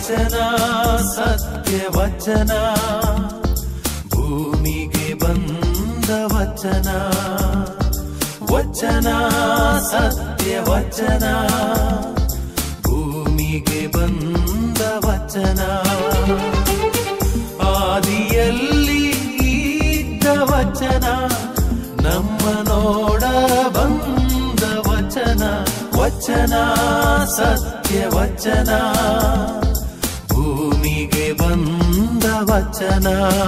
ವಚನ ಸತ್ಯ ವಚನ ಭೂಮಿಗೆ ಬಂದ ವಚನ ವಚನ ಸತ್ಯ ವಚನ ಭೂಮಿಗೆ ಬಂದ ವಚನ ಆದಿಯಲ್ಲಿ ಇದ್ದ ವಚನ ನಮ್ಮ ನೋಡ ಬಂದ ವಚನ ವಚನ ಸತ್ಯ ವಚನ ಭೂಮಿಗೆ ಬಂದ ವಚನ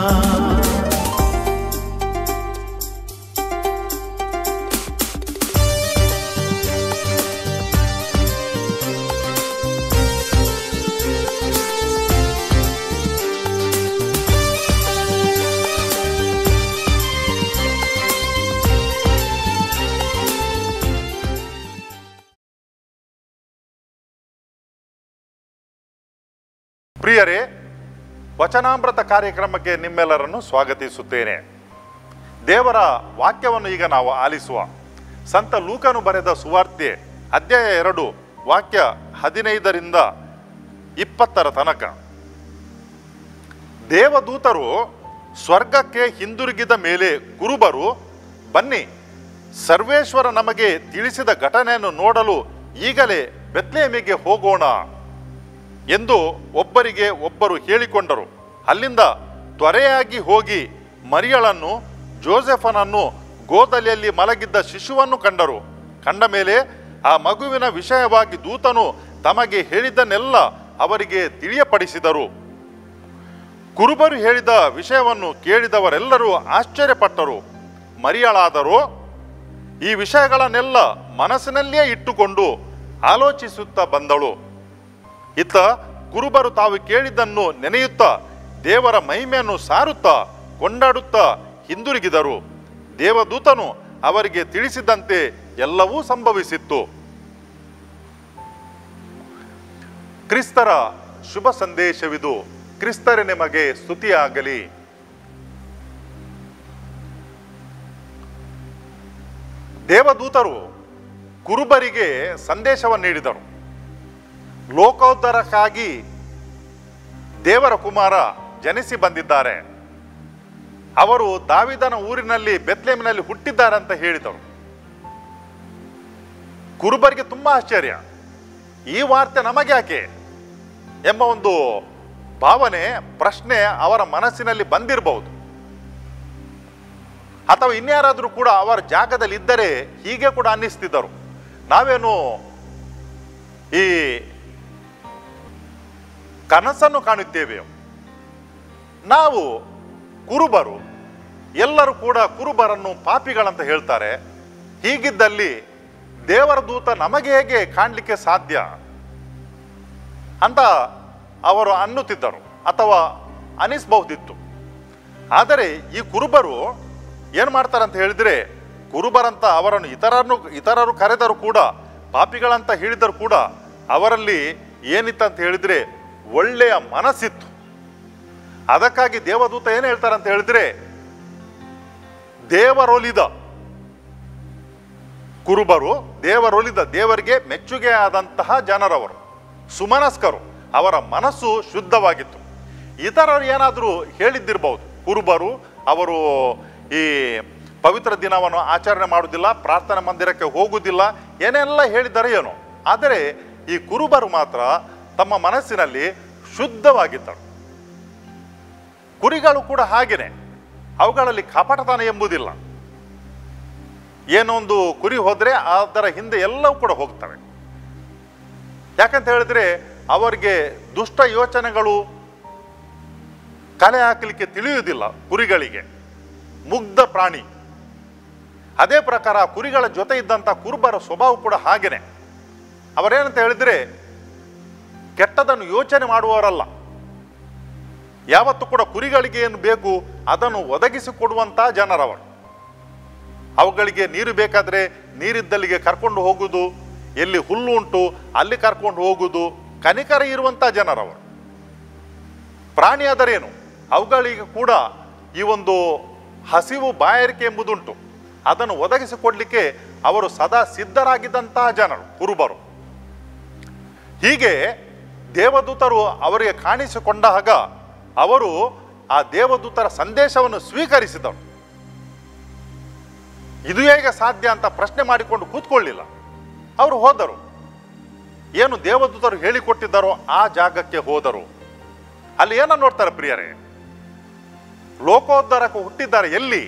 ಪ್ರಿಯರೇ ವಚನಾಮೃತ ಕಾರ್ಯಕ್ರಮಕ್ಕೆ ನಿಮ್ಮೆಲ್ಲರನ್ನು ಸ್ವಾಗತಿಸುತ್ತೇನೆ ದೇವರ ವಾಕ್ಯವನ್ನು ಈಗ ನಾವು ಆಲಿಸುವ ಸಂತ ಲೂಕನು ಬರೆದ ಸುವಾರ್ತೆ ಅಧ್ಯಾಯ ಎರಡು ವಾಕ್ಯ ಹದಿನೈದರಿಂದ ಇಪ್ಪತ್ತರ ತನಕ ದೇವದೂತರು ಸ್ವರ್ಗಕ್ಕೆ ಹಿಂದಿರುಗಿದ ಮೇಲೆ ಕುರುಬರು ಬನ್ನಿ ಸರ್ವೇಶ್ವರ ನಮಗೆ ತಿಳಿಸಿದ ಘಟನೆಯನ್ನು ನೋಡಲು ಈಗಲೇ ಬೆತ್ಲೇಮಿಗೆ ಹೋಗೋಣ ಎಂದು ಒಬ್ಬರಿಗೆ ಒಬ್ಬರು ಹೇಳಿಕೊಂಡರು ಅಲ್ಲಿಂದ ತ್ವರೆಯಾಗಿ ಹೋಗಿ ಮರಿಯಳನ್ನು ಜೋಸೆಫನನ್ನು ಗೋದಲಿಯಲ್ಲಿ ಮಲಗಿದ್ದ ಶಿಶುವನ್ನು ಕಂಡರು ಕಂಡ ಮೇಲೆ ಆ ಮಗುವಿನ ವಿಷಯವಾಗಿ ದೂತನು ತಮಗೆ ಹೇಳಿದ್ದನ್ನೆಲ್ಲ ಅವರಿಗೆ ತಿಳಿಯಪಡಿಸಿದರು ಕುರುಬರು ಹೇಳಿದ ವಿಷಯವನ್ನು ಕೇಳಿದವರೆಲ್ಲರೂ ಆಶ್ಚರ್ಯಪಟ್ಟರು ಮರಿಯಳಾದರೂ ಈ ವಿಷಯಗಳನ್ನೆಲ್ಲ ಮನಸ್ಸಿನಲ್ಲಿಯೇ ಇಟ್ಟುಕೊಂಡು ಆಲೋಚಿಸುತ್ತಾ ಬಂದಳು ಇತ್ತ ಕುರುಬರು ತಾವು ಕೇಳಿದ್ದನ್ನು ನೆನೆಯುತ್ತಾ ದೇವರ ಮಹಿಮೆಯನ್ನು ಸಾರುತ್ತಾ ಕೊಂಡಾಡುತ್ತಾ ಹಿಂದಿರುಗಿದರು ದೇವದೂತನು ಅವರಿಗೆ ತಿಳಿಸಿದಂತೆ ಎಲ್ಲವೂ ಸಂಭವಿಸಿತ್ತು ಕ್ರಿಸ್ತರ ಶುಭ ಸಂದೇಶವಿದು ಕ್ರಿಸ್ತರ ನಿಮಗೆ ಸ್ತುತಿಯಾಗಲಿ ದೇವದೂತರು ಕುರುಬರಿಗೆ ಸಂದೇಶವನ್ನು ನೀಡಿದರು ಲೋಕೋದ್ಧಾರಕ್ಕಾಗಿ ದೇವರ ಕುಮಾರ ಜನಿಸಿ ಬಂದಿದ್ದಾರೆ ಅವರು ದಾವಿದನ ಊರಿನಲ್ಲಿ ಬೆತ್ಲೇಮಿನಲ್ಲಿ ಹುಟ್ಟಿದ್ದಾರೆ ಅಂತ ಹೇಳಿದರು ಕುರುಬರಿಗೆ ತುಂಬಾ ಆಶ್ಚರ್ಯ ಈ ವಾರ್ತೆ ನಮಗೆ ಯಾಕೆ ಎಂಬ ಒಂದು ಭಾವನೆ ಪ್ರಶ್ನೆ ಅವರ ಮನಸ್ಸಿನಲ್ಲಿ ಬಂದಿರಬಹುದು ಅಥವಾ ಇನ್ಯಾರಾದರೂ ಕೂಡ ಅವರ ಜಾಗದಲ್ಲಿ ಇದ್ದರೆ ಹೀಗೆ ಕೂಡ ಅನ್ನಿಸ್ತಿದ್ದರು ನಾವೇನು ಈ ಕನಸನ್ನು ಕಾಣುತ್ತೇವೆ ನಾವು ಕುರುಬರು ಎಲ್ಲರೂ ಕೂಡ ಕುರುಬರನ್ನು ಪಾಪಿಗಳಂತ ಹೇಳ್ತಾರೆ ಹೀಗಿದ್ದಲ್ಲಿ ದೇವರ ದೂತ ನಮಗೆ ಹೇಗೆ ಕಾಣಲಿಕ್ಕೆ ಸಾಧ್ಯ ಅಂತ ಅವರು ಅನ್ನುತ್ತಿದ್ದರು ಅಥವಾ ಅನಿಸಬಹುದಿತ್ತು ಆದರೆ ಈ ಕುರುಬರು ಏನು ಮಾಡ್ತಾರೆ ಅಂತ ಹೇಳಿದ್ರೆ ಕುರುಬರಂತ ಅವರನ್ನು ಇತರನ್ನು ಇತರರು ಕರೆದರು ಕೂಡ ಪಾಪಿಗಳಂತ ಹೇಳಿದರು ಕೂಡ ಅವರಲ್ಲಿ ಏನಿತ್ತು ಅಂತ ಹೇಳಿದ್ರೆ ಒಳ್ಳೆಯ ಮನಸ್ಸಿತ್ತು ಅದಕ್ಕಾಗಿ ದೇವದೂತ ಏನು ಹೇಳ್ತಾರೆ ಅಂತ ಹೇಳಿದ್ರೆ ದೇವರೊಲಿದ ಕುರುಬರು ದೇವರೊಲಿದ ದೇವರಿಗೆ ಮೆಚ್ಚುಗೆ ಆದಂತಹ ಜನರವರು ಸುಮನಸ್ಕರು ಅವರ ಮನಸ್ಸು ಶುದ್ಧವಾಗಿತ್ತು ಇತರರು ಏನಾದರೂ ಹೇಳಿದ್ದಿರಬಹುದು ಕುರುಬರು ಅವರು ಈ ಪವಿತ್ರ ದಿನವನ್ನು ಆಚರಣೆ ಮಾಡುವುದಿಲ್ಲ ಪ್ರಾರ್ಥನಾ ಮಂದಿರಕ್ಕೆ ಹೋಗುವುದಿಲ್ಲ ಏನೆಲ್ಲ ಹೇಳಿದ್ದಾರೆ ಏನೋ ಆದರೆ ಈ ಕುರುಬರು ಮಾತ್ರ ತಮ್ಮ ಮನಸ್ಸಿನಲ್ಲಿ ಶುದ್ಧವಾಗಿದ್ದರು ಕುರಿಗಳು ಕೂಡ ಹಾಗೇನೆ ಅವುಗಳಲ್ಲಿ ಕಪಟತನ ಎಂಬುದಿಲ್ಲ ಏನೋ ಒಂದು ಕುರಿ ಹೋದ್ರೆ ಅದರ ಹಿಂದೆ ಎಲ್ಲವೂ ಕೂಡ ಹೋಗ್ತವೆ ಯಾಕಂತ ಹೇಳಿದ್ರೆ ಅವರಿಗೆ ದುಷ್ಟ ಯೋಚನೆಗಳು ಕಲೆ ಹಾಕಲಿಕ್ಕೆ ತಿಳಿಯುವುದಿಲ್ಲ ಕುರಿಗಳಿಗೆ ಮುಗ್ಧ ಪ್ರಾಣಿ ಅದೇ ಪ್ರಕಾರ ಕುರಿಗಳ ಜೊತೆ ಇದ್ದಂಥ ಕುರುಬರ ಸ್ವಭಾವ ಕೂಡ ಹಾಗೇನೆ ಅವರೇನಂತ ಹೇಳಿದ್ರೆ ಕೆಟ್ಟದನ್ನು ಯೋಚನೆ ಮಾಡುವವರಲ್ಲ ಯಾವತ್ತು ಕೂಡ ಕುರಿಗಳಿಗೆ ಏನು ಬೇಕು ಅದನ್ನು ಒದಗಿಸಿಕೊಡುವಂಥ ಜನರವರು ಅವುಗಳಿಗೆ ನೀರು ಬೇಕಾದರೆ ನೀರಿದ್ದಲ್ಲಿಗೆ ಕರ್ಕೊಂಡು ಹೋಗುವುದು ಎಲ್ಲಿ ಹುಲ್ಲು ಉಂಟು ಅಲ್ಲಿ ಕರ್ಕೊಂಡು ಹೋಗುವುದು ಕನಿಕರ ಇರುವಂಥ ಜನರವರು ಪ್ರಾಣಿ ಅದರೇನು ಅವುಗಳಿಗೆ ಕೂಡ ಈ ಒಂದು ಹಸಿವು ಬಾಯಾರಿಕೆ ಎಂಬುದುಂಟು ಅದನ್ನು ಒದಗಿಸಿಕೊಡ್ಲಿಕ್ಕೆ ಅವರು ಸದಾ ಸಿದ್ಧರಾಗಿದ್ದಂತಹ ಜನರು ಕುರುಬರು ಹೀಗೆ ದೇವದೂತರು ಅವರಿಗೆ ಕಾಣಿಸಿಕೊಂಡಾಗ ಅವರು ಆ ದೇವದೂತರ ಸಂದೇಶವನ್ನು ಸ್ವೀಕರಿಸಿದರು ಇದು ಹೇಗೆ ಸಾಧ್ಯ ಅಂತ ಪ್ರಶ್ನೆ ಮಾಡಿಕೊಂಡು ಕೂತ್ಕೊಳ್ಳಿಲ್ಲ ಅವರು ಹೋದರು ಏನು ದೇವದೂತರು ಹೇಳಿಕೊಟ್ಟಿದ್ದಾರೋ ಆ ಜಾಗಕ್ಕೆ ಹೋದರು ಅಲ್ಲಿ ಏನೋ ನೋಡ್ತಾರೆ ಪ್ರಿಯರೇ ಲೋಕೋದ್ಧಾರಕ್ಕೆ ಹುಟ್ಟಿದ್ದಾರೆ ಎಲ್ಲಿ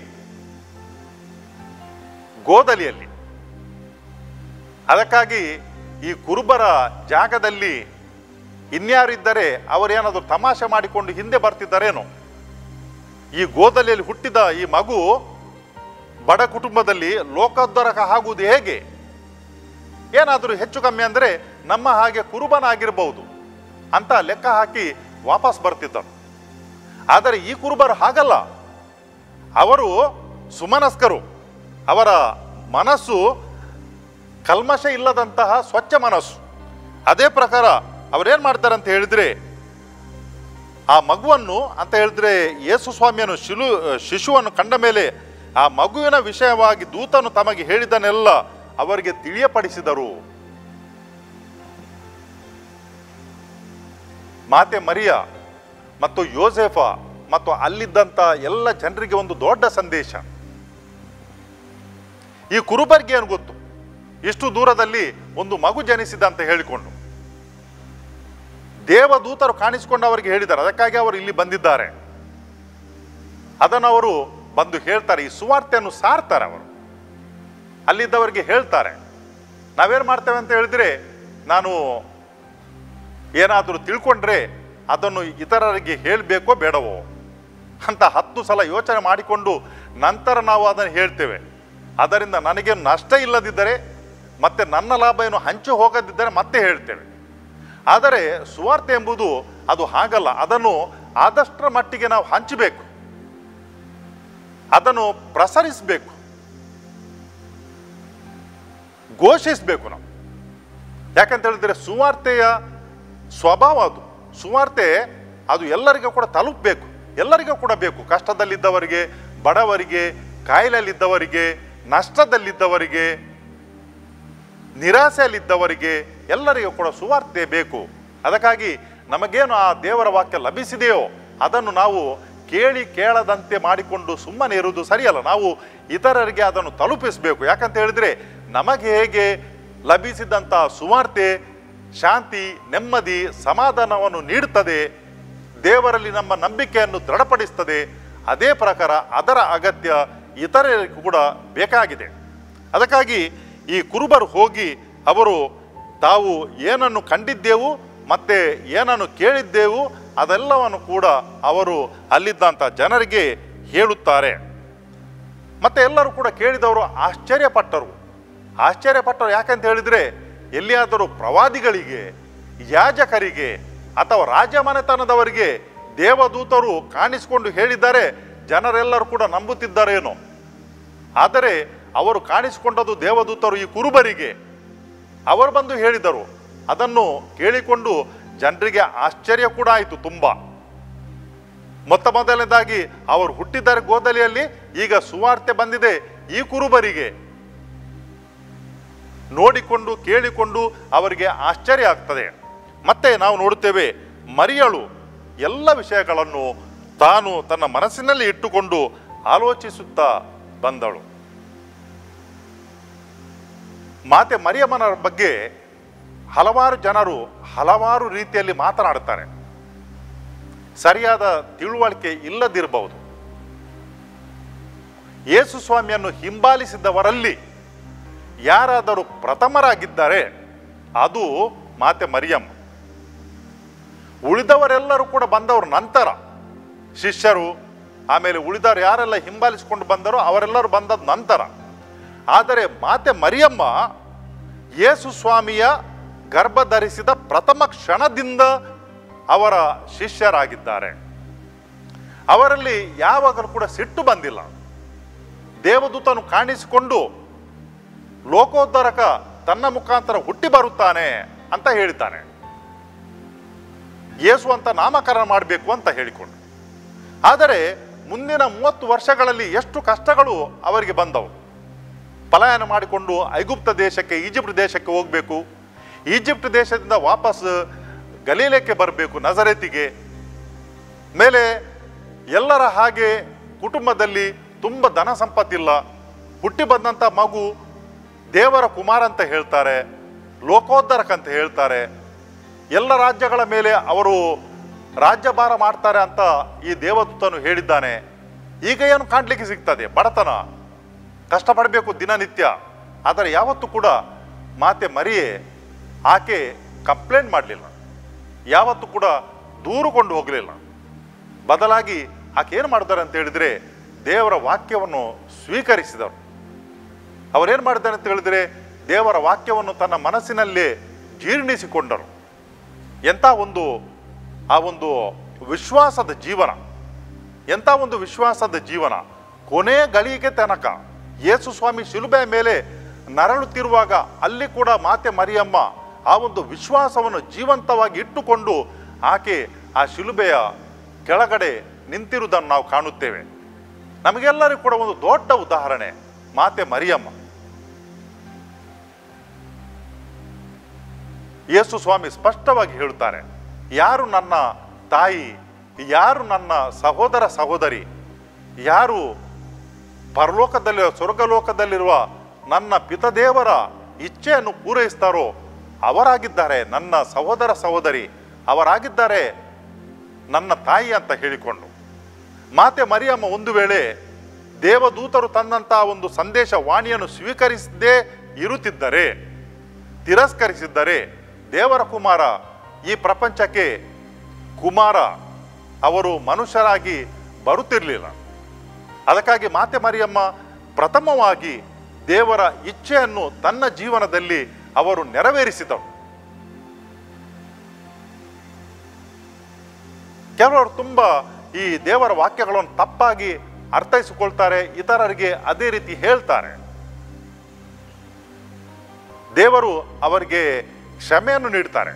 ಗೋದಲಿಯಲ್ಲಿ ಅದಕ್ಕಾಗಿ ಈ ಕುರುಬರ ಜಾಗದಲ್ಲಿ ಇನ್ಯಾರಿದ್ದರೆ ಅವರೇನಾದರೂ ತಮಾಷೆ ಮಾಡಿಕೊಂಡು ಹಿಂದೆ ಬರ್ತಿದ್ದಾರೇನೋ ಈ ಗೋದಲಿಯಲ್ಲಿ ಹುಟ್ಟಿದ ಈ ಮಗು ಬಡ ಕುಟುಂಬದಲ್ಲಿ ಲೋಕೋದ್ಧಾರಕ ಆಗುವುದು ಹೇಗೆ ಏನಾದರೂ ಹೆಚ್ಚು ಕಮ್ಮಿ ಅಂದರೆ ನಮ್ಮ ಹಾಗೆ ಕುರುಬನಾಗಿರ್ಬಹುದು ಅಂತ ಲೆಕ್ಕ ಹಾಕಿ ವಾಪಸ್ ಬರ್ತಿದ್ದರು ಆದರೆ ಈ ಕುರುಬರು ಹಾಗಲ್ಲ ಅವರು ಸುಮನಸ್ಕರು ಅವರ ಮನಸ್ಸು ಕಲ್ಮಶ ಇಲ್ಲದಂತಹ ಸ್ವಚ್ಛ ಮನಸ್ಸು ಅದೇ ಪ್ರಕಾರ ಅವರೇನು ಮಾಡ್ತಾರೆ ಅಂತ ಹೇಳಿದ್ರೆ ಆ ಮಗುವನ್ನು ಅಂತ ಹೇಳಿದ್ರೆ ಯೇಸು ಸ್ವಾಮಿಯನ್ನು ಶಿಲು ಶಿಶುವನ್ನು ಕಂಡ ಮೇಲೆ ಆ ಮಗುವಿನ ವಿಷಯವಾಗಿ ದೂತನು ತಮಗೆ ಹೇಳಿದನೆಲ್ಲ ಅವರಿಗೆ ತಿಳಿಯಪಡಿಸಿದರು ಮಾತೆ ಮರಿಯ ಮತ್ತು ಯೋಸೆಫ ಮತ್ತು ಅಲ್ಲಿದ್ದಂಥ ಎಲ್ಲ ಜನರಿಗೆ ಒಂದು ದೊಡ್ಡ ಸಂದೇಶ ಈ ಕುರುಬರಿಗೆ ಏನು ಗೊತ್ತು ಇಷ್ಟು ದೂರದಲ್ಲಿ ಒಂದು ಮಗು ಜನಿಸಿದ ಅಂತ ಹೇಳಿಕೊಂಡು ದೇವದೂತರು ಕಾಣಿಸಿಕೊಂಡು ಅವರಿಗೆ ಹೇಳಿದ್ದಾರೆ ಅದಕ್ಕಾಗಿ ಅವರು ಇಲ್ಲಿ ಬಂದಿದ್ದಾರೆ ಅದನ್ನು ಅವರು ಬಂದು ಹೇಳ್ತಾರೆ ಈ ಸುವಾರ್ತೆಯನ್ನು ಸಾರ್ತಾರೆ ಅವರು ಅಲ್ಲಿದ್ದವರಿಗೆ ಹೇಳ್ತಾರೆ ನಾವೇನು ಮಾಡ್ತೇವೆ ಅಂತ ಹೇಳಿದ್ರೆ ನಾನು ಏನಾದರೂ ತಿಳ್ಕೊಂಡ್ರೆ ಅದನ್ನು ಇತರರಿಗೆ ಹೇಳಬೇಕೋ ಬೇಡವೋ ಅಂತ ಹತ್ತು ಸಲ ಯೋಚನೆ ಮಾಡಿಕೊಂಡು ನಂತರ ನಾವು ಅದನ್ನು ಹೇಳ್ತೇವೆ ಅದರಿಂದ ನನಗೆ ನಷ್ಟ ಇಲ್ಲದಿದ್ದರೆ ಮತ್ತೆ ನನ್ನ ಲಾಭ ಏನು ಹಂಚಿ ಹೋಗದಿದ್ದರೆ ಮತ್ತೆ ಹೇಳ್ತೇವೆ ಆದರೆ ಸುವಾರ್ತೆ ಎಂಬುದು ಅದು ಹಾಗಲ್ಲ ಅದನ್ನು ಆದಷ್ಟರ ಮಟ್ಟಿಗೆ ನಾವು ಹಂಚಬೇಕು ಅದನ್ನು ಪ್ರಸರಿಸಬೇಕು ಘೋಷಿಸಬೇಕು ನಾವು ಯಾಕಂತ ಹೇಳಿದ್ರೆ ಸುವಾರ್ತೆಯ ಸ್ವಭಾವ ಅದು ಸುವಾರ್ತೆ ಅದು ಎಲ್ಲರಿಗೂ ಕೂಡ ತಲುಪಬೇಕು ಎಲ್ಲರಿಗೂ ಕೂಡ ಬೇಕು ಕಷ್ಟದಲ್ಲಿದ್ದವರಿಗೆ ಬಡವರಿಗೆ ಕಾಯಿಲೆಯಲ್ಲಿದ್ದವರಿಗೆ ನಷ್ಟದಲ್ಲಿದ್ದವರಿಗೆ ನಿರಾಸೆಯಲ್ಲಿದ್ದವರಿಗೆ ಎಲ್ಲರಿಗೂ ಕೂಡ ಸುವಾರ್ತೆ ಬೇಕು ಅದಕ್ಕಾಗಿ ನಮಗೇನು ಆ ದೇವರ ವಾಕ್ಯ ಲಭಿಸಿದೆಯೋ ಅದನ್ನು ನಾವು ಕೇಳಿ ಕೇಳದಂತೆ ಮಾಡಿಕೊಂಡು ಸುಮ್ಮನೆ ಇರುವುದು ಸರಿಯಲ್ಲ ನಾವು ಇತರರಿಗೆ ಅದನ್ನು ತಲುಪಿಸಬೇಕು ಯಾಕಂತ ಹೇಳಿದ್ರೆ ನಮಗೆ ಹೇಗೆ ಲಭಿಸಿದಂಥ ಸುವಾರ್ತೆ ಶಾಂತಿ ನೆಮ್ಮದಿ ಸಮಾಧಾನವನ್ನು ನೀಡುತ್ತದೆ ದೇವರಲ್ಲಿ ನಮ್ಮ ನಂಬಿಕೆಯನ್ನು ದೃಢಪಡಿಸ್ತದೆ ಅದೇ ಪ್ರಕಾರ ಅದರ ಅಗತ್ಯ ಇತರರಿಗೂ ಕೂಡ ಬೇಕಾಗಿದೆ ಅದಕ್ಕಾಗಿ ಈ ಕುರುಬರು ಹೋಗಿ ಅವರು ತಾವು ಏನನ್ನು ಕಂಡಿದ್ದೆವು ಮತ್ತೆ ಏನನ್ನು ಕೇಳಿದ್ದೆವು ಅದೆಲ್ಲವನ್ನು ಕೂಡ ಅವರು ಅಲ್ಲಿದ್ದಂಥ ಜನರಿಗೆ ಹೇಳುತ್ತಾರೆ ಮತ್ತೆ ಎಲ್ಲರೂ ಕೂಡ ಕೇಳಿದವರು ಆಶ್ಚರ್ಯಪಟ್ಟರು ಆಶ್ಚರ್ಯಪಟ್ಟರು ಯಾಕಂತ ಹೇಳಿದ್ರೆ ಎಲ್ಲಿಯಾದರೂ ಪ್ರವಾದಿಗಳಿಗೆ ಯಾಜಕರಿಗೆ ಅಥವಾ ರಾಜಮನೆತನದವರಿಗೆ ದೇವದೂತರು ಕಾಣಿಸಿಕೊಂಡು ಹೇಳಿದ್ದಾರೆ ಜನರೆಲ್ಲರೂ ಕೂಡ ನಂಬುತ್ತಿದ್ದಾರೇನೋ ಆದರೆ ಅವರು ಕಾಣಿಸಿಕೊಂಡದ್ದು ದೇವದೂತರು ಈ ಕುರುಬರಿಗೆ ಅವರು ಬಂದು ಹೇಳಿದರು ಅದನ್ನು ಕೇಳಿಕೊಂಡು ಜನರಿಗೆ ಆಶ್ಚರ್ಯ ಕೂಡ ಆಯಿತು ತುಂಬ ಮೊತ್ತ ಮೊದಲನೇದಾಗಿ ಅವರು ಹುಟ್ಟಿದ್ದಾರೆ ಗೋದಲಿಯಲ್ಲಿ ಈಗ ಸುವಾರ್ತೆ ಬಂದಿದೆ ಈ ಕುರುಬರಿಗೆ ನೋಡಿಕೊಂಡು ಕೇಳಿಕೊಂಡು ಅವರಿಗೆ ಆಶ್ಚರ್ಯ ಆಗ್ತದೆ ಮತ್ತೆ ನಾವು ನೋಡುತ್ತೇವೆ ಮರಿಯಳು ಎಲ್ಲ ವಿಷಯಗಳನ್ನು ತಾನು ತನ್ನ ಮನಸ್ಸಿನಲ್ಲಿ ಇಟ್ಟುಕೊಂಡು ಆಲೋಚಿಸುತ್ತಾ ಬಂದಳು ಮಾತೆ ಮರಿಯಮ್ಮನ ಬಗ್ಗೆ ಹಲವಾರು ಜನರು ಹಲವಾರು ರೀತಿಯಲ್ಲಿ ಮಾತನಾಡುತ್ತಾರೆ ಸರಿಯಾದ ತಿಳುವಳಿಕೆ ಇಲ್ಲದಿರಬಹುದು ಯೇಸು ಸ್ವಾಮಿಯನ್ನು ಹಿಂಬಾಲಿಸಿದವರಲ್ಲಿ ಯಾರಾದರೂ ಪ್ರಥಮರಾಗಿದ್ದಾರೆ ಅದು ಮಾತೆ ಮರಿಯಮ್ಮ ಉಳಿದವರೆಲ್ಲರೂ ಕೂಡ ಬಂದವರು ನಂತರ ಶಿಷ್ಯರು ಆಮೇಲೆ ಉಳಿದವರು ಯಾರೆಲ್ಲ ಹಿಂಬಾಲಿಸಿಕೊಂಡು ಬಂದರೋ ಅವರೆಲ್ಲರೂ ಬಂದದ ನಂತರ ಆದರೆ ಮಾತೆ ಮರಿಯಮ್ಮ ಯೇಸು ಸ್ವಾಮಿಯ ಗರ್ಭ ಧರಿಸಿದ ಪ್ರಥಮ ಕ್ಷಣದಿಂದ ಅವರ ಶಿಷ್ಯರಾಗಿದ್ದಾರೆ ಅವರಲ್ಲಿ ಯಾವಾಗಲೂ ಕೂಡ ಸಿಟ್ಟು ಬಂದಿಲ್ಲ ದೇವದೂತನು ಕಾಣಿಸಿಕೊಂಡು ಲೋಕೋದ್ಧಾರಕ ತನ್ನ ಮುಖಾಂತರ ಹುಟ್ಟಿ ಬರುತ್ತಾನೆ ಅಂತ ಹೇಳಿದ್ದಾನೆ ಯೇಸು ಅಂತ ನಾಮಕರಣ ಮಾಡಬೇಕು ಅಂತ ಹೇಳಿಕೊಂಡು ಆದರೆ ಮುಂದಿನ ಮೂವತ್ತು ವರ್ಷಗಳಲ್ಲಿ ಎಷ್ಟು ಕಷ್ಟಗಳು ಅವರಿಗೆ ಬಂದವು ಪಲಾಯನ ಮಾಡಿಕೊಂಡು ಐಗುಪ್ತ ದೇಶಕ್ಕೆ ಈಜಿಪ್ಟ್ ದೇಶಕ್ಕೆ ಹೋಗಬೇಕು ಈಜಿಪ್ಟ್ ದೇಶದಿಂದ ವಾಪಸ್ ಗಲೀಲಕ್ಕೆ ಬರಬೇಕು ನಜರೆತಿಗೆ ಮೇಲೆ ಎಲ್ಲರ ಹಾಗೆ ಕುಟುಂಬದಲ್ಲಿ ತುಂಬ ಧನ ಸಂಪತ್ತಿಲ್ಲ ಹುಟ್ಟಿ ಬಂದಂಥ ಮಗು ದೇವರ ಕುಮಾರ ಅಂತ ಹೇಳ್ತಾರೆ ಲೋಕೋದ್ಧಾರಕಂತ ಹೇಳ್ತಾರೆ ಎಲ್ಲ ರಾಜ್ಯಗಳ ಮೇಲೆ ಅವರು ರಾಜ್ಯಭಾರ ಮಾಡ್ತಾರೆ ಅಂತ ಈ ದೇವದೂತನು ಹೇಳಿದ್ದಾನೆ ಈಗ ಏನು ಕಾಣ್ಲಿಕ್ಕೆ ಸಿಗ್ತದೆ ಬಡತನ ಕಷ್ಟಪಡಬೇಕು ದಿನನಿತ್ಯ ಆದರೆ ಯಾವತ್ತೂ ಕೂಡ ಮಾತೆ ಮರಿಯೇ ಆಕೆ ಕಂಪ್ಲೇಂಟ್ ಮಾಡಲಿಲ್ಲ ಯಾವತ್ತೂ ಕೂಡ ದೂರುಕೊಂಡು ಹೋಗಲಿಲ್ಲ ಬದಲಾಗಿ ಆಕೆ ಏನು ಮಾಡಿದ್ದಾರೆ ಅಂತ ಹೇಳಿದ್ರೆ ದೇವರ ವಾಕ್ಯವನ್ನು ಸ್ವೀಕರಿಸಿದರು ಅವರೇನು ಮಾಡಿದ್ದಾರೆ ಅಂತ ಹೇಳಿದ್ರೆ ದೇವರ ವಾಕ್ಯವನ್ನು ತನ್ನ ಮನಸ್ಸಿನಲ್ಲೇ ಜೀರ್ಣಿಸಿಕೊಂಡರು ಎಂಥ ಒಂದು ಆ ಒಂದು ವಿಶ್ವಾಸದ ಜೀವನ ಎಂಥ ಒಂದು ವಿಶ್ವಾಸದ ಜೀವನ ಕೊನೆ ಗಳಿಗೆ ತನಕ ಯೇಸು ಸ್ವಾಮಿ ಶಿಲುಬೆಯ ಮೇಲೆ ನರಳುತ್ತಿರುವಾಗ ಅಲ್ಲಿ ಕೂಡ ಮಾತೆ ಮರಿಯಮ್ಮ ಆ ಒಂದು ವಿಶ್ವಾಸವನ್ನು ಜೀವಂತವಾಗಿ ಇಟ್ಟುಕೊಂಡು ಆಕೆ ಆ ಶಿಲುಬೆಯ ಕೆಳಗಡೆ ನಿಂತಿರುವುದನ್ನು ನಾವು ಕಾಣುತ್ತೇವೆ ನಮಗೆಲ್ಲರಿಗೂ ಕೂಡ ಒಂದು ದೊಡ್ಡ ಉದಾಹರಣೆ ಮಾತೆ ಮರಿಯಮ್ಮ ಯೇಸು ಸ್ವಾಮಿ ಸ್ಪಷ್ಟವಾಗಿ ಹೇಳುತ್ತಾರೆ ಯಾರು ನನ್ನ ತಾಯಿ ಯಾರು ನನ್ನ ಸಹೋದರ ಸಹೋದರಿ ಯಾರು ಪರಲೋಕದಲ್ಲಿ ಸ್ವರ್ಗಲೋಕದಲ್ಲಿರುವ ನನ್ನ ಪಿತದೇವರ ಇಚ್ಛೆಯನ್ನು ಪೂರೈಸ್ತಾರೋ ಅವರಾಗಿದ್ದಾರೆ ನನ್ನ ಸಹೋದರ ಸಹೋದರಿ ಅವರಾಗಿದ್ದಾರೆ ನನ್ನ ತಾಯಿ ಅಂತ ಹೇಳಿಕೊಂಡು ಮಾತೆ ಮರಿಯಮ್ಮ ಒಂದು ವೇಳೆ ದೇವದೂತರು ತಂದಂಥ ಒಂದು ಸಂದೇಶ ವಾಣಿಯನ್ನು ಸ್ವೀಕರಿಸದೇ ಇರುತ್ತಿದ್ದರೆ ತಿರಸ್ಕರಿಸಿದ್ದರೆ ದೇವರ ಕುಮಾರ ಈ ಪ್ರಪಂಚಕ್ಕೆ ಕುಮಾರ ಅವರು ಮನುಷ್ಯರಾಗಿ ಬರುತ್ತಿರಲಿಲ್ಲ ಅದಕ್ಕಾಗಿ ಮಾತೆ ಮರಿಯಮ್ಮ ಪ್ರಥಮವಾಗಿ ದೇವರ ಇಚ್ಛೆಯನ್ನು ತನ್ನ ಜೀವನದಲ್ಲಿ ಅವರು ನೆರವೇರಿಸಿದರು ಕೆಲವರು ತುಂಬ ಈ ದೇವರ ವಾಕ್ಯಗಳನ್ನು ತಪ್ಪಾಗಿ ಅರ್ಥೈಸಿಕೊಳ್ತಾರೆ ಇತರರಿಗೆ ಅದೇ ರೀತಿ ಹೇಳ್ತಾರೆ ದೇವರು ಅವರಿಗೆ ಕ್ಷಮೆಯನ್ನು ನೀಡ್ತಾರೆ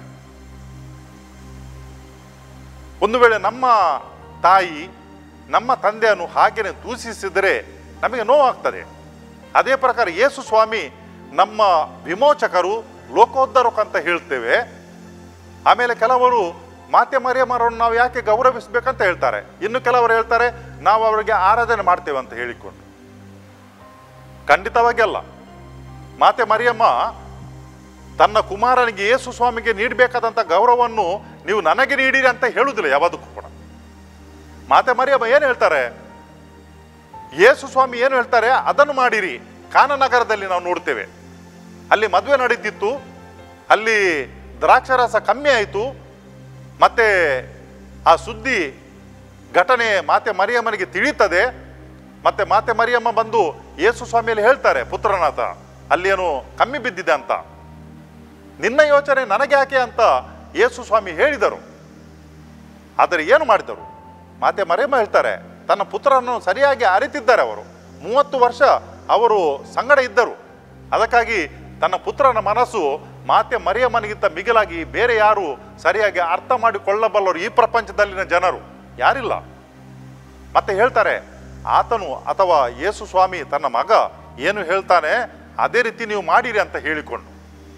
ಒಂದು ವೇಳೆ ನಮ್ಮ ತಾಯಿ ನಮ್ಮ ತಂದೆಯನ್ನು ಹಾಗೇನೆ ದೂಷಿಸಿದರೆ ನಮಗೆ ನೋವಾಗ್ತದೆ ಅದೇ ಪ್ರಕಾರ ಯೇಸು ಸ್ವಾಮಿ ನಮ್ಮ ವಿಮೋಚಕರು ಲೋಕೋದ್ಧಾರಕ ಅಂತ ಹೇಳ್ತೇವೆ ಆಮೇಲೆ ಕೆಲವರು ಮಾತೆ ಮರಿಯಮ್ಮರನ್ನು ನಾವು ಯಾಕೆ ಗೌರವಿಸಬೇಕಂತ ಹೇಳ್ತಾರೆ ಇನ್ನು ಕೆಲವರು ಹೇಳ್ತಾರೆ ನಾವು ಅವರಿಗೆ ಆರಾಧನೆ ಮಾಡ್ತೇವೆ ಅಂತ ಹೇಳಿಕೊಂಡು ಖಂಡಿತವಾಗಿ ಅಲ್ಲ ಮಾತೆ ಮರಿಯಮ್ಮ ತನ್ನ ಕುಮಾರನಿಗೆ ಯೇಸು ಸ್ವಾಮಿಗೆ ನೀಡಬೇಕಾದಂಥ ಗೌರವವನ್ನು ನೀವು ನನಗೆ ನೀಡಿರಿ ಅಂತ ಹೇಳುವುದಿಲ್ಲ ಯಾವದಕ್ಕೂ ಕೂಡ ಮಾತೆ ಮರಿಯಮ್ಮ ಏನು ಹೇಳ್ತಾರೆ ಯೇಸು ಸ್ವಾಮಿ ಏನು ಹೇಳ್ತಾರೆ ಅದನ್ನು ಮಾಡಿರಿ ಕಾನನಗರದಲ್ಲಿ ನಾವು ನೋಡ್ತೇವೆ ಅಲ್ಲಿ ಮದುವೆ ನಡೆದಿತ್ತು ಅಲ್ಲಿ ದ್ರಾಕ್ಷಾರಸ ಕಮ್ಮಿ ಆಯಿತು ಮತ್ತೆ ಆ ಸುದ್ದಿ ಘಟನೆ ಮಾತೆ ಮರಿಯಮ್ಮನಿಗೆ ತಿಳಿಯುತ್ತದೆ ಮತ್ತೆ ಮಾತೆ ಮರಿಯಮ್ಮ ಬಂದು ಯೇಸು ಸ್ವಾಮಿಯಲ್ಲಿ ಹೇಳ್ತಾರೆ ಪುತ್ರನಾಥ ಅಲ್ಲೇನು ಕಮ್ಮಿ ಬಿದ್ದಿದೆ ಅಂತ ನಿನ್ನ ಯೋಚನೆ ನನಗೆ ಯಾಕೆ ಅಂತ ಯೇಸು ಸ್ವಾಮಿ ಹೇಳಿದರು ಆದರೆ ಏನು ಮಾಡಿದರು ಮಾತೆ ಮರಿಯಮ್ಮ ಹೇಳ್ತಾರೆ ತನ್ನ ಪುತ್ರನನ್ನು ಸರಿಯಾಗಿ ಅರಿತಿದ್ದಾರೆ ಅವರು ಮೂವತ್ತು ವರ್ಷ ಅವರು ಸಂಗಡ ಇದ್ದರು ಅದಕ್ಕಾಗಿ ತನ್ನ ಪುತ್ರನ ಮನಸ್ಸು ಮಾತೆ ಮರಿಯಮ್ಮನಿಗಿಂತ ಮಿಗಿಲಾಗಿ ಬೇರೆ ಯಾರು ಸರಿಯಾಗಿ ಅರ್ಥ ಮಾಡಿಕೊಳ್ಳಬಲ್ಲರು ಈ ಪ್ರಪಂಚದಲ್ಲಿನ ಜನರು ಯಾರಿಲ್ಲ ಮತ್ತೆ ಹೇಳ್ತಾರೆ ಆತನು ಅಥವಾ ಯೇಸು ಸ್ವಾಮಿ ತನ್ನ ಮಗ ಏನು ಹೇಳ್ತಾನೆ ಅದೇ ರೀತಿ ನೀವು ಮಾಡಿರಿ ಅಂತ ಹೇಳಿಕೊಂಡು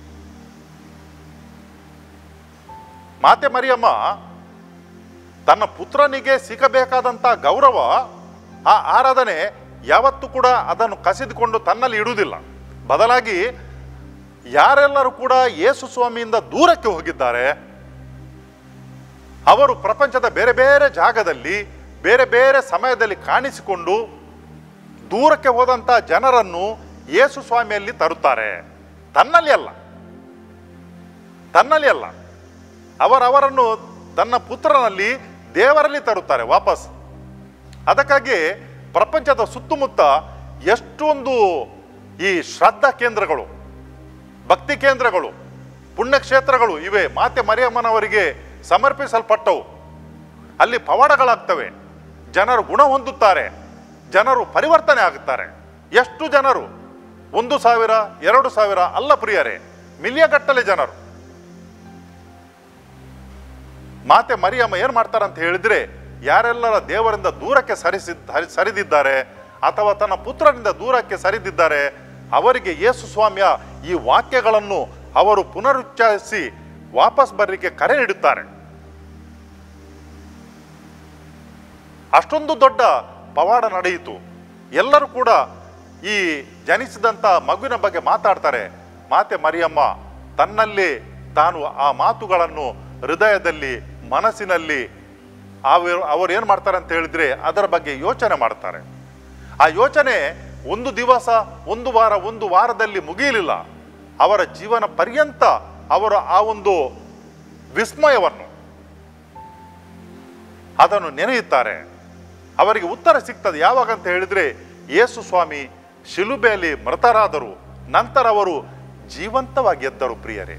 ಮಾತೆ ಮರಿಯಮ್ಮ ತನ್ನ ಪುತ್ರನಿಗೆ ಸಿಗಬೇಕಾದಂಥ ಗೌರವ ಆ ಆರಾಧನೆ ಯಾವತ್ತೂ ಕೂಡ ಅದನ್ನು ಕಸಿದುಕೊಂಡು ತನ್ನಲ್ಲಿ ಇಡುವುದಿಲ್ಲ ಬದಲಾಗಿ ಯಾರೆಲ್ಲರೂ ಕೂಡ ಯೇಸು ಸ್ವಾಮಿಯಿಂದ ದೂರಕ್ಕೆ ಹೋಗಿದ್ದಾರೆ ಅವರು ಪ್ರಪಂಚದ ಬೇರೆ ಬೇರೆ ಜಾಗದಲ್ಲಿ ಬೇರೆ ಬೇರೆ ಸಮಯದಲ್ಲಿ ಕಾಣಿಸಿಕೊಂಡು ದೂರಕ್ಕೆ ಹೋದಂಥ ಜನರನ್ನು ಯೇಸು ಸ್ವಾಮಿಯಲ್ಲಿ ತರುತ್ತಾರೆ ತನ್ನಲ್ಲಿ ಅಲ್ಲ ತನ್ನಲ್ಲಿ ಅಲ್ಲ ಅವರವರನ್ನು ತನ್ನ ಪುತ್ರನಲ್ಲಿ ದೇವರಲ್ಲಿ ತರುತ್ತಾರೆ ವಾಪಸ್ ಅದಕ್ಕಾಗಿ ಪ್ರಪಂಚದ ಸುತ್ತಮುತ್ತ ಎಷ್ಟೊಂದು ಈ ಶ್ರದ್ಧಾ ಕೇಂದ್ರಗಳು ಭಕ್ತಿ ಕೇಂದ್ರಗಳು ಪುಣ್ಯಕ್ಷೇತ್ರಗಳು ಇವೆ ಮಾತೆ ಮರಿಯಮ್ಮನವರಿಗೆ ಸಮರ್ಪಿಸಲ್ಪಟ್ಟವು ಅಲ್ಲಿ ಪವಾಡಗಳಾಗ್ತವೆ ಜನರು ಗುಣ ಹೊಂದುತ್ತಾರೆ ಜನರು ಪರಿವರ್ತನೆ ಆಗುತ್ತಾರೆ ಎಷ್ಟು ಜನರು ಒಂದು ಸಾವಿರ ಎರಡು ಸಾವಿರ ಅಲ್ಲ ಪ್ರಿಯರೇ ಮಿಲಿಯಗಟ್ಟಲೆ ಜನರು ಮಾತೆ ಮರಿಯಮ್ಮ ಏನು ಮಾಡ್ತಾರೆ ಅಂತ ಹೇಳಿದ್ರೆ ಯಾರೆಲ್ಲರ ದೇವರಿಂದ ದೂರಕ್ಕೆ ಸರಿಸಿದ್ ಹರಿ- ಸರಿದಿದ್ದಾರೆ ಅಥವಾ ತನ್ನ ಪುತ್ರನಿಂದ ದೂರಕ್ಕೆ ಸರಿದಿದ್ದಾರೆ ಅವರಿಗೆ ಯೇಸು ಸ್ವಾಮಿಯ ಈ ವಾಕ್ಯಗಳನ್ನು ಅವರು ಪುನರುಚ್ಚರಿಸಿ ವಾಪಸ್ ಬರಲಿಕ್ಕೆ ಕರೆ ನೀಡುತ್ತಾರೆ ಅಷ್ಟೊಂದು ದೊಡ್ಡ ಪವಾಡ ನಡೆಯಿತು ಎಲ್ಲರೂ ಕೂಡ ಈ ಜನಿಸಿದಂಥ ಮಗುವಿನ ಬಗ್ಗೆ ಮಾತಾಡ್ತಾರೆ ಮಾತೆ ಮರಿಯಮ್ಮ ತನ್ನಲ್ಲಿ ತಾನು ಆ ಮಾತುಗಳನ್ನು ಹೃದಯದಲ್ಲಿ ಮನಸ್ಸಿನಲ್ಲಿ ಅವರು ಅವರು ಏನು ಮಾಡ್ತಾರೆ ಅಂತ ಹೇಳಿದ್ರೆ ಅದರ ಬಗ್ಗೆ ಯೋಚನೆ ಮಾಡ್ತಾರೆ ಆ ಯೋಚನೆ ಒಂದು ದಿವಸ ಒಂದು ವಾರ ಒಂದು ವಾರದಲ್ಲಿ ಮುಗಿಯಲಿಲ್ಲ ಅವರ ಜೀವನ ಪರ್ಯಂತ ಅವರ ಆ ಒಂದು ವಿಸ್ಮಯವನ್ನು ಅದನ್ನು ನೆನೆಯುತ್ತಾರೆ ಅವರಿಗೆ ಉತ್ತರ ಸಿಗ್ತದೆ ಯಾವಾಗ ಅಂತ ಹೇಳಿದ್ರೆ ಯೇಸು ಸ್ವಾಮಿ ಶಿಲುಬೆಯಲ್ಲಿ ಮೃತರಾದರು ನಂತರ ಅವರು ಜೀವಂತವಾಗಿ ಎದ್ದರು ಪ್ರಿಯರೇ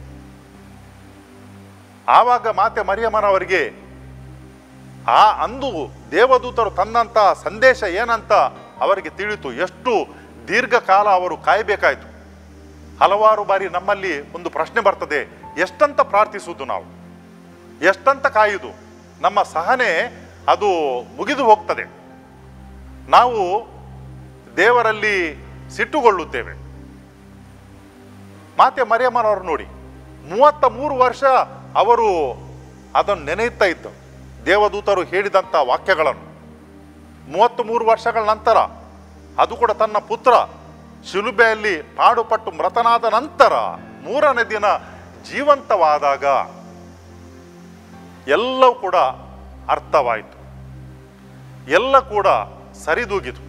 ಆವಾಗ ಮಾತೆ ಮರಿಯಮ್ಮನವರಿಗೆ ಆ ಅಂದು ದೇವದೂತರು ತನ್ನಂತ ಸಂದೇಶ ಏನಂತ ಅವರಿಗೆ ತಿಳಿತು ಎಷ್ಟು ದೀರ್ಘಕಾಲ ಅವರು ಕಾಯಬೇಕಾಯಿತು ಹಲವಾರು ಬಾರಿ ನಮ್ಮಲ್ಲಿ ಒಂದು ಪ್ರಶ್ನೆ ಬರ್ತದೆ ಎಷ್ಟಂತ ಪ್ರಾರ್ಥಿಸುವುದು ನಾವು ಎಷ್ಟಂತ ಕಾಯುವುದು ನಮ್ಮ ಸಹನೆ ಅದು ಮುಗಿದು ಹೋಗ್ತದೆ ನಾವು ದೇವರಲ್ಲಿ ಸಿಟ್ಟುಗೊಳ್ಳುತ್ತೇವೆ ಮಾತೆ ಮರಿಯಮ್ಮನವರು ನೋಡಿ ಮೂವತ್ತ ಮೂರು ವರ್ಷ ಅವರು ಅದನ್ನು ನೆನೆಯುತ್ತಾ ಇದ್ದರು ದೇವದೂತರು ಹೇಳಿದಂಥ ವಾಕ್ಯಗಳನ್ನು ಮೂವತ್ತು ಮೂರು ವರ್ಷಗಳ ನಂತರ ಅದು ಕೂಡ ತನ್ನ ಪುತ್ರ ಶಿಲುಬೆಯಲ್ಲಿ ಪಾಡುಪಟ್ಟು ಮೃತನಾದ ನಂತರ ಮೂರನೇ ದಿನ ಜೀವಂತವಾದಾಗ ಎಲ್ಲವೂ ಕೂಡ ಅರ್ಥವಾಯಿತು ಎಲ್ಲ ಕೂಡ ಸರಿದೂಗಿತು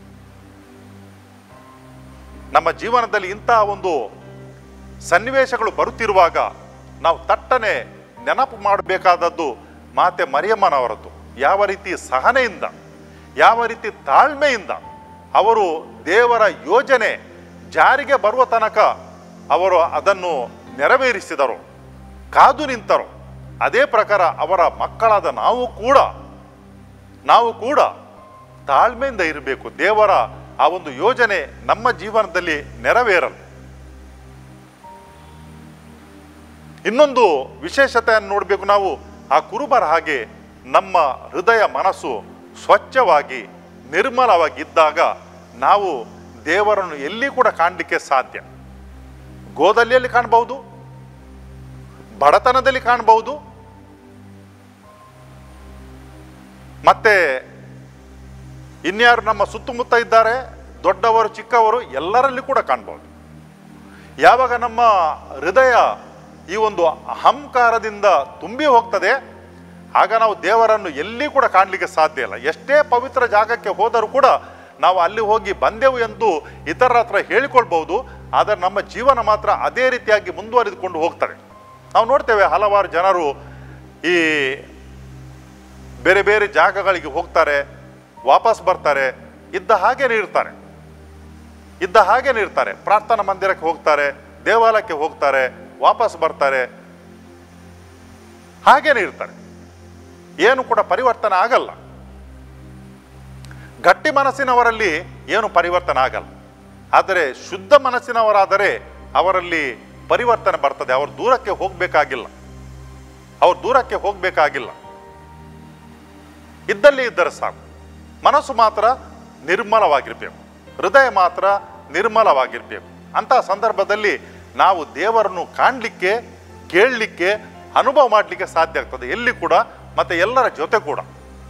ನಮ್ಮ ಜೀವನದಲ್ಲಿ ಇಂತಹ ಒಂದು ಸನ್ನಿವೇಶಗಳು ಬರುತ್ತಿರುವಾಗ ನಾವು ತಟ್ಟನೆ ನೆನಪು ಮಾಡಬೇಕಾದದ್ದು ಮಾತೆ ಮರಿಯಮ್ಮನವರದ್ದು ಯಾವ ರೀತಿ ಸಹನೆಯಿಂದ ಯಾವ ರೀತಿ ತಾಳ್ಮೆಯಿಂದ ಅವರು ದೇವರ ಯೋಜನೆ ಜಾರಿಗೆ ಬರುವ ತನಕ ಅವರು ಅದನ್ನು ನೆರವೇರಿಸಿದರು ಕಾದು ನಿಂತರು ಅದೇ ಪ್ರಕಾರ ಅವರ ಮಕ್ಕಳಾದ ನಾವು ಕೂಡ ನಾವು ಕೂಡ ತಾಳ್ಮೆಯಿಂದ ಇರಬೇಕು ದೇವರ ಆ ಒಂದು ಯೋಜನೆ ನಮ್ಮ ಜೀವನದಲ್ಲಿ ನೆರವೇರಲು ಇನ್ನೊಂದು ವಿಶೇಷತೆಯನ್ನು ನೋಡಬೇಕು ನಾವು ಆ ಕುರುಬರ ಹಾಗೆ ನಮ್ಮ ಹೃದಯ ಮನಸ್ಸು ಸ್ವಚ್ಛವಾಗಿ ನಿರ್ಮಲವಾಗಿದ್ದಾಗ ನಾವು ದೇವರನ್ನು ಎಲ್ಲಿ ಕೂಡ ಕಾಣಲಿಕ್ಕೆ ಸಾಧ್ಯ ಗೋದಲಿಯಲ್ಲಿ ಕಾಣಬಹುದು ಬಡತನದಲ್ಲಿ ಕಾಣಬಹುದು ಮತ್ತೆ ಇನ್ಯಾರು ನಮ್ಮ ಸುತ್ತಮುತ್ತ ಇದ್ದಾರೆ ದೊಡ್ಡವರು ಚಿಕ್ಕವರು ಎಲ್ಲರಲ್ಲಿ ಕೂಡ ಕಾಣ್ಬೋದು ಯಾವಾಗ ನಮ್ಮ ಹೃದಯ ಈ ಒಂದು ಅಹಂಕಾರದಿಂದ ತುಂಬಿ ಹೋಗ್ತದೆ ಆಗ ನಾವು ದೇವರನ್ನು ಎಲ್ಲಿ ಕೂಡ ಕಾಣಲಿಕ್ಕೆ ಸಾಧ್ಯ ಇಲ್ಲ ಎಷ್ಟೇ ಪವಿತ್ರ ಜಾಗಕ್ಕೆ ಹೋದರೂ ಕೂಡ ನಾವು ಅಲ್ಲಿ ಹೋಗಿ ಬಂದೆವು ಎಂದು ಇತರರ ಹತ್ರ ಹೇಳಿಕೊಳ್ಬಹುದು ಆದರೆ ನಮ್ಮ ಜೀವನ ಮಾತ್ರ ಅದೇ ರೀತಿಯಾಗಿ ಮುಂದುವರಿದುಕೊಂಡು ಹೋಗ್ತದೆ ನಾವು ನೋಡ್ತೇವೆ ಹಲವಾರು ಜನರು ಈ ಬೇರೆ ಬೇರೆ ಜಾಗಗಳಿಗೆ ಹೋಗ್ತಾರೆ ವಾಪಸ್ ಬರ್ತಾರೆ ಇದ್ದ ಹಾಗೇನೆ ಇರ್ತಾರೆ ಇದ್ದ ಹಾಗೇನೆ ಇರ್ತಾರೆ ಪ್ರಾರ್ಥನಾ ಮಂದಿರಕ್ಕೆ ಹೋಗ್ತಾರೆ ದೇವಾಲಯಕ್ಕೆ ಹೋಗ್ತಾರೆ ವಾಪಸ್ ಬರ್ತಾರೆ ಹಾಗೇನೆ ಇರ್ತಾರೆ ಏನು ಕೂಡ ಪರಿವರ್ತನೆ ಆಗಲ್ಲ ಗಟ್ಟಿ ಮನಸ್ಸಿನವರಲ್ಲಿ ಏನು ಪರಿವರ್ತನೆ ಆಗಲ್ಲ ಆದರೆ ಶುದ್ಧ ಮನಸ್ಸಿನವರಾದರೆ ಅವರಲ್ಲಿ ಪರಿವರ್ತನೆ ಬರ್ತದೆ ಅವರು ದೂರಕ್ಕೆ ಹೋಗಬೇಕಾಗಿಲ್ಲ ಅವ್ರು ದೂರಕ್ಕೆ ಹೋಗಬೇಕಾಗಿಲ್ಲ ಇದ್ದಲ್ಲಿ ಇದ್ದರೆ ಸಾಕು ಮನಸ್ಸು ಮಾತ್ರ ನಿರ್ಮಲವಾಗಿರ್ಬೇಕು ಹೃದಯ ಮಾತ್ರ ನಿರ್ಮಲವಾಗಿರ್ಬೇಕು ಅಂತಹ ಸಂದರ್ಭದಲ್ಲಿ ನಾವು ದೇವರನ್ನು ಕಾಣಲಿಕ್ಕೆ ಕೇಳಲಿಕ್ಕೆ ಅನುಭವ ಮಾಡಲಿಕ್ಕೆ ಸಾಧ್ಯ ಆಗ್ತದೆ ಎಲ್ಲಿ ಕೂಡ ಮತ್ತೆ ಎಲ್ಲರ ಜೊತೆ ಕೂಡ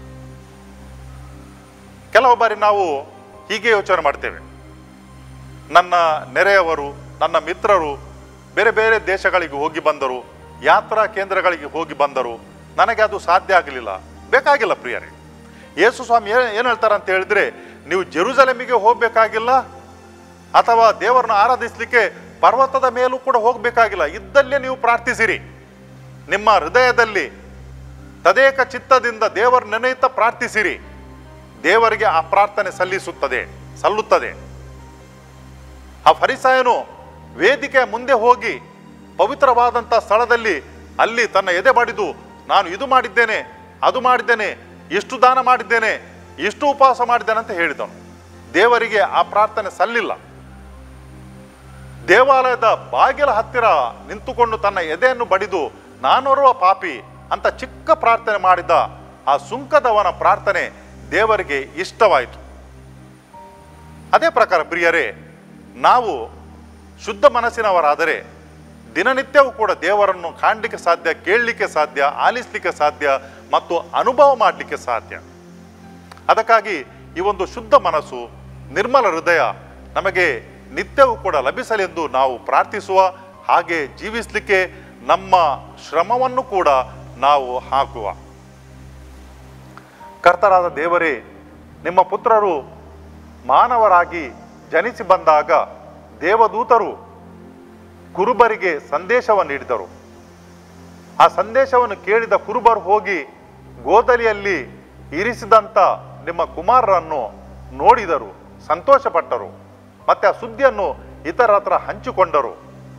ಕೆಲವು ಬಾರಿ ನಾವು ಹೀಗೆ ಯೋಚನೆ ಮಾಡ್ತೇವೆ ನನ್ನ ನೆರೆಯವರು ನನ್ನ ಮಿತ್ರರು ಬೇರೆ ಬೇರೆ ದೇಶಗಳಿಗೆ ಹೋಗಿ ಬಂದರು ಯಾತ್ರಾ ಕೇಂದ್ರಗಳಿಗೆ ಹೋಗಿ ಬಂದರು ನನಗೆ ಅದು ಸಾಧ್ಯ ಆಗಲಿಲ್ಲ ಬೇಕಾಗಿಲ್ಲ ಪ್ರಿಯರೇ ಯೇಸು ಸ್ವಾಮಿ ಏನು ಏನು ಹೇಳ್ತಾರೆ ಅಂತ ಹೇಳಿದ್ರೆ ನೀವು ಜೆರುಸಲೆಮಿಗೆ ಹೋಗಬೇಕಾಗಿಲ್ಲ ಅಥವಾ ದೇವರನ್ನ ಆರಾಧಿಸಲಿಕ್ಕೆ ಪರ್ವತದ ಮೇಲೂ ಕೂಡ ಹೋಗಬೇಕಾಗಿಲ್ಲ ಇದ್ದಲ್ಲೇ ನೀವು ಪ್ರಾರ್ಥಿಸಿರಿ ನಿಮ್ಮ ಹೃದಯದಲ್ಲಿ ತದೇಕ ಚಿತ್ತದಿಂದ ದೇವರ ನೆನೆಯುತ್ತಾ ಪ್ರಾರ್ಥಿಸಿರಿ ದೇವರಿಗೆ ಆ ಪ್ರಾರ್ಥನೆ ಸಲ್ಲಿಸುತ್ತದೆ ಸಲ್ಲುತ್ತದೆ ಆ ಫರಿಸಾಯನು ವೇದಿಕೆಯ ಮುಂದೆ ಹೋಗಿ ಪವಿತ್ರವಾದಂಥ ಸ್ಥಳದಲ್ಲಿ ಅಲ್ಲಿ ತನ್ನ ಎದೆ ಬಡಿದು ನಾನು ಇದು ಮಾಡಿದ್ದೇನೆ ಅದು ಮಾಡಿದ್ದೇನೆ ಇಷ್ಟು ದಾನ ಮಾಡಿದ್ದೇನೆ ಇಷ್ಟು ಉಪವಾಸ ಮಾಡಿದ್ದೇನೆ ಅಂತ ಹೇಳಿದನು ದೇವರಿಗೆ ಆ ಪ್ರಾರ್ಥನೆ ಸಲ್ಲಿಲ್ಲ ದೇವಾಲಯದ ಬಾಗಿಲ ಹತ್ತಿರ ನಿಂತುಕೊಂಡು ತನ್ನ ಎದೆಯನ್ನು ಬಡಿದು ನಾನೋರ್ವ ಪಾಪಿ ಅಂತ ಚಿಕ್ಕ ಪ್ರಾರ್ಥನೆ ಮಾಡಿದ ಆ ಸುಂಕದವನ ಪ್ರಾರ್ಥನೆ ದೇವರಿಗೆ ಇಷ್ಟವಾಯಿತು ಅದೇ ಪ್ರಕಾರ ಪ್ರಿಯರೇ ನಾವು ಶುದ್ಧ ಮನಸ್ಸಿನವರಾದರೆ ದಿನನಿತ್ಯವೂ ಕೂಡ ದೇವರನ್ನು ಕಾಣಲಿಕ್ಕೆ ಸಾಧ್ಯ ಕೇಳಲಿಕ್ಕೆ ಸಾಧ್ಯ ಆಲಿಸಲಿಕ್ಕೆ ಸಾಧ್ಯ ಮತ್ತು ಅನುಭವ ಮಾಡಲಿಕ್ಕೆ ಸಾಧ್ಯ ಅದಕ್ಕಾಗಿ ಈ ಒಂದು ಶುದ್ಧ ಮನಸ್ಸು ನಿರ್ಮಲ ಹೃದಯ ನಮಗೆ ನಿತ್ಯವೂ ಕೂಡ ಲಭಿಸಲೆಂದು ನಾವು ಪ್ರಾರ್ಥಿಸುವ ಹಾಗೆ ಜೀವಿಸಲಿಕ್ಕೆ ನಮ್ಮ ಶ್ರಮವನ್ನು ಕೂಡ ನಾವು ಹಾಕುವ ಕರ್ತರಾದ ದೇವರೇ ನಿಮ್ಮ ಪುತ್ರರು ಮಾನವರಾಗಿ ಜನಿಸಿ ಬಂದಾಗ ದೇವದೂತರು ಕುರುಬರಿಗೆ ಸಂದೇಶವನ್ನು ನೀಡಿದರು ಆ ಸಂದೇಶವನ್ನು ಕೇಳಿದ ಕುರುಬರು ಹೋಗಿ ಗೋದಲಿಯಲ್ಲಿ ಇರಿಸಿದಂಥ ನಿಮ್ಮ ಕುಮಾರರನ್ನು ನೋಡಿದರು ಸಂತೋಷಪಟ್ಟರು ಮತ್ತೆ ಆ ಸುದ್ದಿಯನ್ನು ಇತರ ಹತ್ರ ಹಂಚಿಕೊಂಡರು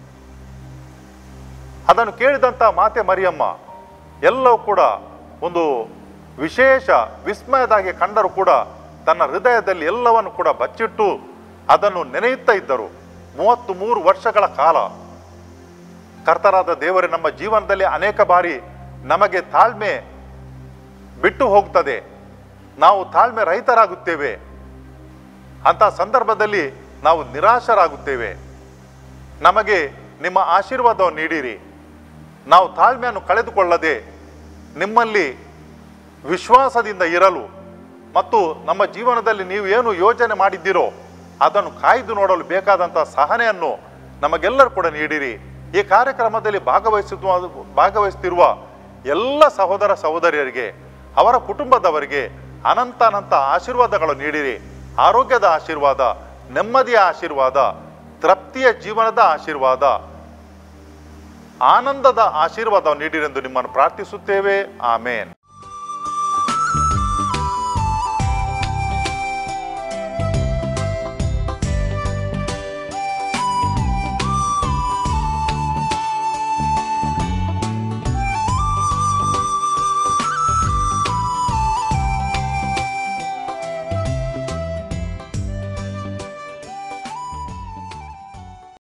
ಅದನ್ನು ಕೇಳಿದಂಥ ಮಾತೆ ಮರಿಯಮ್ಮ ಎಲ್ಲವೂ ಕೂಡ ಒಂದು ವಿಶೇಷ ವಿಸ್ಮಯದಾಗಿ ಕಂಡರೂ ಕೂಡ ತನ್ನ ಹೃದಯದಲ್ಲಿ ಎಲ್ಲವನ್ನು ಕೂಡ ಬಚ್ಚಿಟ್ಟು ಅದನ್ನು ನೆನೆಯುತ್ತಾ ಇದ್ದರು ಮೂವತ್ತು ಮೂರು ವರ್ಷಗಳ ಕಾಲ ಕರ್ತರಾದ ದೇವರೇ ನಮ್ಮ ಜೀವನದಲ್ಲಿ ಅನೇಕ ಬಾರಿ ನಮಗೆ ತಾಳ್ಮೆ ಬಿಟ್ಟು ಹೋಗ್ತದೆ ನಾವು ತಾಳ್ಮೆ ರಹಿತರಾಗುತ್ತೇವೆ ಅಂತ ಸಂದರ್ಭದಲ್ಲಿ ನಾವು ನಿರಾಶರಾಗುತ್ತೇವೆ ನಮಗೆ ನಿಮ್ಮ ಆಶೀರ್ವಾದವನ್ನು ನೀಡಿರಿ ನಾವು ತಾಳ್ಮೆಯನ್ನು ಕಳೆದುಕೊಳ್ಳದೆ ನಿಮ್ಮಲ್ಲಿ ವಿಶ್ವಾಸದಿಂದ ಇರಲು ಮತ್ತು ನಮ್ಮ ಜೀವನದಲ್ಲಿ ನೀವು ಏನು ಯೋಜನೆ ಮಾಡಿದ್ದೀರೋ ಅದನ್ನು ಕಾಯ್ದು ನೋಡಲು ಬೇಕಾದಂಥ ಸಹನೆಯನ್ನು ನಮಗೆಲ್ಲರೂ ಕೂಡ ನೀಡಿರಿ ಈ ಕಾರ್ಯಕ್ರಮದಲ್ಲಿ ಭಾಗವಹಿಸುವ ಭಾಗವಹಿಸುತ್ತಿರುವ ಎಲ್ಲ ಸಹೋದರ ಸಹೋದರಿಯರಿಗೆ ಅವರ ಕುಟುಂಬದವರಿಗೆ ಅನಂತ ಅನಂತ ಆಶೀರ್ವಾದಗಳು ನೀಡಿರಿ ಆರೋಗ್ಯದ ಆಶೀರ್ವಾದ ನೆಮ್ಮದಿಯ ಆಶೀರ್ವಾದ ತೃಪ್ತಿಯ ಜೀವನದ ಆಶೀರ್ವಾದ ಆನಂದದ ಆಶೀರ್ವಾದವನ್ನು ನೀಡಿರೆಂದು ನಿಮ್ಮನ್ನು ಪ್ರಾರ್ಥಿಸುತ್ತೇವೆ ಆಮೇನ್